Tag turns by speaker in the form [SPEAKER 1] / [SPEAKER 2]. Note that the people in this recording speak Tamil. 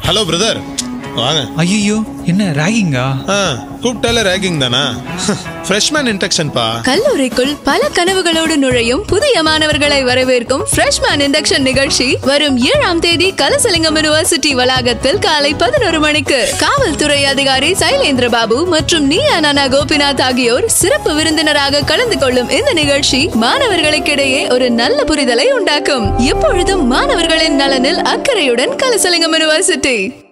[SPEAKER 1] ஹலோ பிரதர் வாங்க
[SPEAKER 2] ஐயோ என்ன ராகிங்கா
[SPEAKER 1] ஆ கூப்பிட்டாலே ரேகிங் தானா ஃப்ரெஷ்மேன் இன்டெக்ஷன்ப்பா
[SPEAKER 3] கல்லூரிக்குள் பல கனவுகளோடு நுழையும் புதிய மாணவர்களை வரவேற்கும் ஃப்ரெஷ்மேன் இண்டக்ஷன் நிகழ்ச்சி வரும் ஏழாம் தேதி கலசலிங்கம் யுனிவர்சிட்டி வளாகத்தில் காலை பதினோரு மணிக்கு காவல்துறை அதிகாரி சைலேந்திர பாபு மற்றும் நீயா நானா கோபிநாத் ஆகியோர் சிறப்பு விருந்தினராக கலந்து கொள்ளும் இந்த நிகழ்ச்சி மாணவர்களுக்கிடையே ஒரு நல்ல புரிதலை உண்டாக்கும் எப்பொழுதும் மாணவர்களின் நலனில் அக்கறையுடன் கலசலிங்கம் யுனிவர்சிட்டி